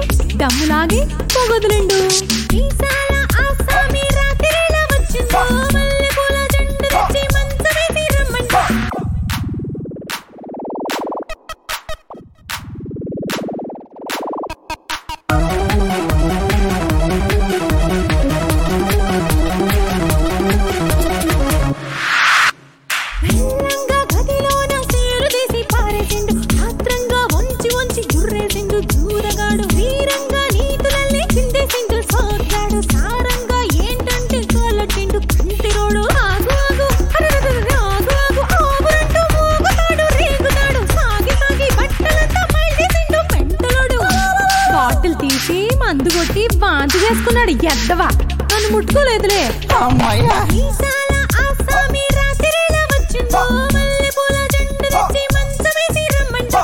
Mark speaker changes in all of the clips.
Speaker 1: దమ్ములాగి పొగదులిండు ఈసాల ఆసామి రాత్రిలా వచ్చిందో మల్లెపూల జండు తెచ్చి మంచమేసి రమ్మంటూ మెల్లంగా గదిలోన సేరు తీసి పారేసిండు ఆత్రంగా వంచి వంచి గుర్రేసిండు దూరగాడు వీరంగా నీతులల్లి చిందేసిండు సోర్గాడు సారంగా ఏంటంటే కోలటిండు కంటిరోడు ఆగు ఆగు అరెరెరెరె, ఆగు ఆగు ఆగురంటూ మూగుతాడు రేగుతాడు సాగి సాగి బట్టలంతా మైలేసిండు పెంటలోడు బాటిల్ తీసి మందు కొట్టి వాంతి చేసుకున్నాడు ఎద్దవా నన్ను ముట్టుకోలేదులే
Speaker 2: అమ్మాయ్యా
Speaker 1: ఈసాల ఆసామి రాత్రిలా వచ్చిందో మల్లెపూల జండు తెచ్చి మంచమేసి రమ్మంటూ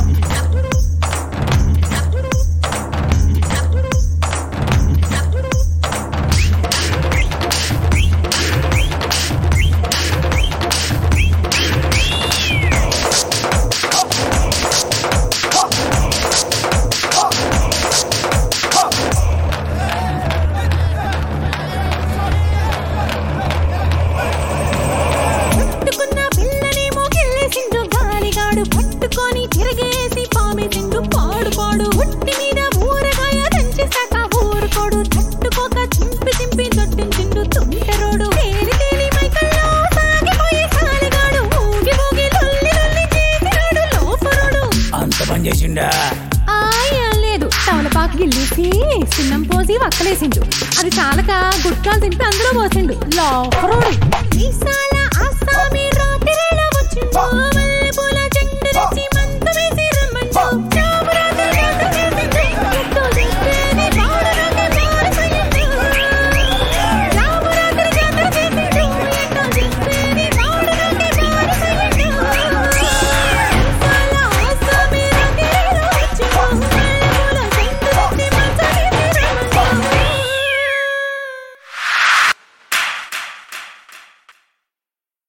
Speaker 1: పట్టుకున్న పిల్లనేమో గిల్లేసిండు గాలిగాడు పట్టుకొని తిరగేసి పామేసిండు పాడు పాడు ఉట్టి మీద ఊరగాయ దంచేశాక ఊరుకోడు తట్టుకోక చింపి చింపి దొట్టించిండు తుంటరోడు తేలి తేలి మైకల్లో సాగిపోయే సాలిగాడు ఊగి ఊగి లొల్లి లొల్లి చేసినాడు లోఫరుడు
Speaker 2: అంత పని చేసిండా
Speaker 1: ఆయ లేదు తవలపాకు గిల్లేసి సున్నం పోసి వక్కలేసిండు అది చాలక గుట్కాలు తింపి అందులో పోసిండు లోఫరోడు ఈసాల ఆసామి రాత్రిలో వచ్చిండు